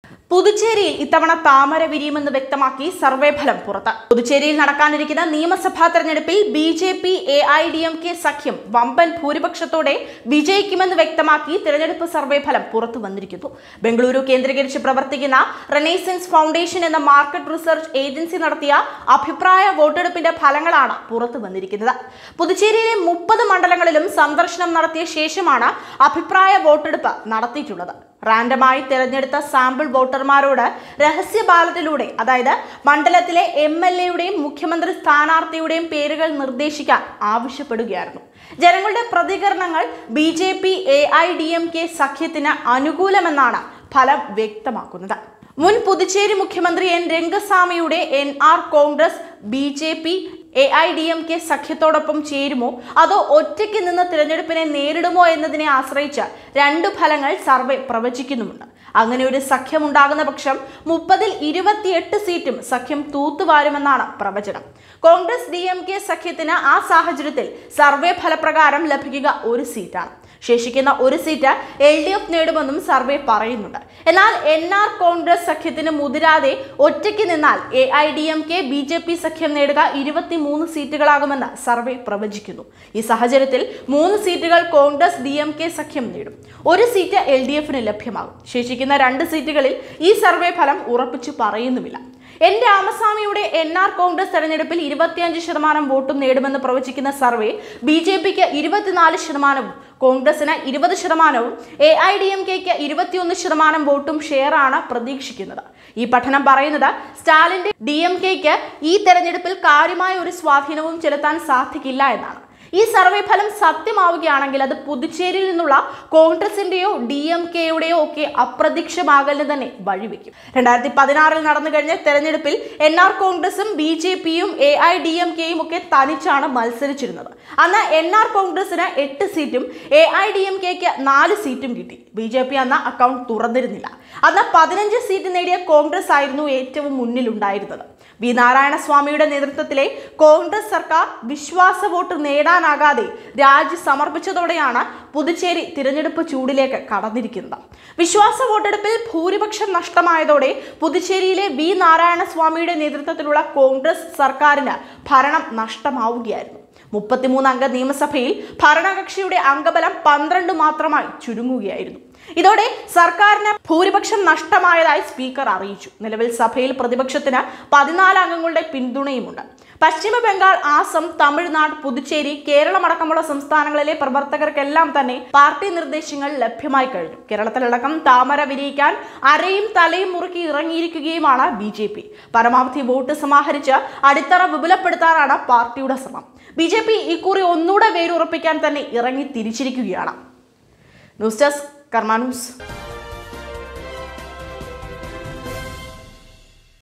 പുതുച്ചേരിയിൽ ഇത്തവണ താമര വിരിയുമെന്ന് വ്യക്തമാക്കി സർവേ ഫലം പുറത്ത് പുതുച്ചേരിയിൽ നടക്കാനിരിക്കുന്ന നിയമസഭാ തെരഞ്ഞെടുപ്പിൽ B J P A I D M K സഖ്യം വമ്പൻ ഭൂരിപക്ഷത്തോടെ വിജയിക്കുമെന്ന് വ്യക്തമാക്കി തെരഞ്ഞെടുപ്പ് സർവേ ഫലം പുറത്തു വന്നിരിക്കുന്നു ബംഗളൂരു കേന്ദ്രീകരിച്ച് പ്രവർത്തിക്കുന്ന റെനൈസൻസ് ഫൗണ്ടേഷൻ എന്ന മാർക്കറ്റ് റിസർച്ച് ഏജൻസി നടത്തിയ അഭിപ്രായ വോട്ടെടുപ്പിന്റെ ഫലങ്ങളാണ് പുറത്തു വന്നിരിക്കുന്നത് പുതുച്ചേരിയിലെ മുപ്പത് മണ്ഡലങ്ങളിലും സന്ദർശനം നടത്തിയ ശേഷമാണ് അഭിപ്രായ വോട്ടെടുപ്പ് നടത്തിയിട്ടുള്ളത് റാൻഡമായി തിരഞ്ഞെടുത്ത സാമ്പിൾ വോട്ടർമാരോട് രഹസ്യ ബാലറ്റിലൂടെ അതായത് മണ്ഡലത്തിലെ എം എൽ എയുടെയും മുഖ്യമന്ത്രി സ്ഥാനാർത്ഥിയുടെയും പേരുകൾ നിർദ്ദേശിക്കാൻ ആവശ്യപ്പെടുകയായിരുന്നു ജനങ്ങളുടെ പ്രതികരണങ്ങൾ B J P A I D M K സഖ്യത്തിന് അനുകൂലമെന്നാണ് ഫലം വ്യക്തമാക്കുന്നത് മുൻ പുതുച്ചേരി മുഖ്യമന്ത്രി എൻ രംഗസ്വാമിയുടെ N R Congress B J P A I D M K സഖ്യത്തോടൊപ്പം ചേരുമോ അതോ ഒറ്റയ്ക്ക് നിന്ന് തിരഞ്ഞെടുപ്പിനെ നേരിടുമോ എന്നതിനെ ആശ്രയിച്ച് രണ്ട് ഫലങ്ങൾ സർവേ പ്രവചിക്കുന്നുമുണ്ട് അങ്ങനെ ഒരു സഖ്യം ഉണ്ടാകുന്ന പക്ഷം മുപ്പതിൽ ഇരുപത്തിയെട്ട് സീറ്റും സഖ്യം തൂത്തുവാരുമെന്നാണ് പ്രവചനം കോൺഗ്രസ് ഡി എം കെ സഖ്യത്തിന് ആ സാഹചര്യത്തിൽ സർവേ ഫലപ്രകാരം ലഭിക്കുക ഒരു സീറ്റാണ് ശേഷിക്കുന്ന ഒരു സീറ്റ് എൽ ഡി എഫ് നേടുമെന്നും സർവേ പറയുന്നുണ്ട് എന്നാൽ എൻ ആർ കോൺഗ്രസ് സഖ്യത്തിന് മുതിരാതെ ഒറ്റയ്ക്ക് നിന്നാൽ A I D M K B J P സഖ്യം നേടുക ഇരുപത്തിമൂന്ന് സീറ്റുകളാകുമെന്ന് സർവേ പ്രവചിക്കുന്നു ഈ സാഹചര്യത്തിൽ മൂന്ന് സീറ്റുകൾ കോൺഗ്രസ് ഡി എം കെ സഖ്യം നേടും ഒരു സീറ്റ് എൽ ഡി എഫിന് ലഭ്യമാകും ശേഷിക്കുന്ന രണ്ട് സീറ്റുകളിൽ ഈ സർവേ ഫലം ഉറപ്പിച്ചു പറയുന്നുമില്ല എൻ രാമസ്വാമിയുടെ എൻ ആർ കോൺഗ്രസ് തെരഞ്ഞെടുപ്പിൽ ഇരുപത്തിയഞ്ച് ശതമാനം വോട്ടും നേടുമെന്ന് പ്രവചിക്കുന്ന സർവേ ബി ജെ പിക്ക് ഇരുപത്തിനാല് ശതമാനവും കോൺഗ്രസിന് ഇരുപത് ശതമാനവും എ ഐ ഡി എം കെക്ക് ഇരുപത്തിയൊന്ന് ശതമാനം വോട്ടും ഷെയറാണ് പ്രതീക്ഷിക്കുന്നത് ഈ പഠനം പറയുന്നത് സ്റ്റാലിന്റെ ഡി എം കെക്ക് ഈ തെരഞ്ഞെടുപ്പിൽ കാര്യമായ ഒരു സ്വാധീനവും ചെലുത്താൻ സാധിക്കില്ല എന്നാണ് ഈ സർവേ ഫലം സത്യമാവുകയാണെങ്കിൽ അത് പുതുച്ചേരിയിൽ നിന്നുള്ള കോൺഗ്രസിന്റെയോ ഡി എം കെയുടെയോ ഒക്കെ അപ്രത്യക്ഷമാകലിന് തന്നെ വഴിവെക്കും രണ്ടായിരത്തി പതിനാറിൽ നടന്നു കഴിഞ്ഞ തെരഞ്ഞെടുപ്പിൽ എൻ ആർ കോൺഗ്രസും ബി ജെ പിയും എ ഐ ഡി എം കെയും ഒക്കെ തനിച്ചാണ് മത്സരിച്ചിരുന്നത് അന്ന് എൻ ആർ കോൺഗ്രസിന് എട്ട് സീറ്റും എ ഐ ഡി എം കെക്ക് നാല് സീറ്റും കിട്ടി ബി ജെ പി അന്ന് അക്കൗണ്ട് തുറന്നിരുന്നില്ല അന്ന് പതിനഞ്ച് സീറ്റ് നേടിയ കോൺഗ്രസ് ആയിരുന്നു ഏറ്റവും മുന്നിലുണ്ടായിരുന്നത് വി നാരായണസ്വാമിയുടെ നേതൃത്വത്തിലെ കോൺഗ്രസ് സർക്കാർ വിശ്വാസ വോട്ട് നേടാനാകാതെ രാജി സമർപ്പിച്ചതോടെയാണ് പുതുച്ചേരി തിരഞ്ഞെടുപ്പ് ചൂടിലേക്ക് കടന്നിരിക്കുന്നത് വിശ്വാസ വോട്ടെടുപ്പിൽ ഭൂരിപക്ഷം നഷ്ടമായതോടെ പുതുച്ചേരിയിലെ വി നാരായണസ്വാമിയുടെ നേതൃത്വത്തിലുള്ള കോൺഗ്രസ് സർക്കാരിന് ഭരണം നഷ്ടമാവുകയായിരുന്നു മുപ്പത്തിമൂന്ന് അംഗ നിയമസഭയിൽ ഭരണകക്ഷിയുടെ അംഗബലം പന്ത്രണ്ട് മാത്രമായി ചുരുങ്ങുകയായിരുന്നു ഇതോടെ സർക്കാരിന് ഭൂരിപക്ഷം നഷ്ടമായതായി സ്പീക്കർ അറിയിച്ചു നിലവിൽ സഭയിൽ പ്രതിപക്ഷത്തിന് പതിനാല് അംഗങ്ങളുടെ പിന്തുണയുമുണ്ട് പശ്ചിമ ബംഗാൾ ആസം തമിഴ്നാട് പുതുച്ചേരി കേരളമടക്കമുള്ള സംസ്ഥാനങ്ങളിലെ പ്രവർത്തകർക്കെല്ലാം തന്നെ പാർട്ടി നിർദ്ദേശങ്ങൾ ലഭ്യമായി കഴിഞ്ഞു കേരളത്തിലടക്കം താമര വിരിയിക്കാൻ അരയും തലയും മുറുക്കി ഇറങ്ങിയിരിക്കുകയുമാണ് ബി ജെ പി പരമാവധി വോട്ട് സമാഹരിച്ച് അടിത്തറ വിപുലപ്പെടുത്താനാണ് പാർട്ടിയുടെ ശ്രമം ബി ജെ പി ഇക്കുറി ഒന്നുകൂടെ വേരുറപ്പിക്കാൻ തന്നെ ഇറങ്ങി തിരിച്ചിരിക്കുകയാണ് ന്യൂസ് ഡെസ്ക് കർമാ ന്യൂസ്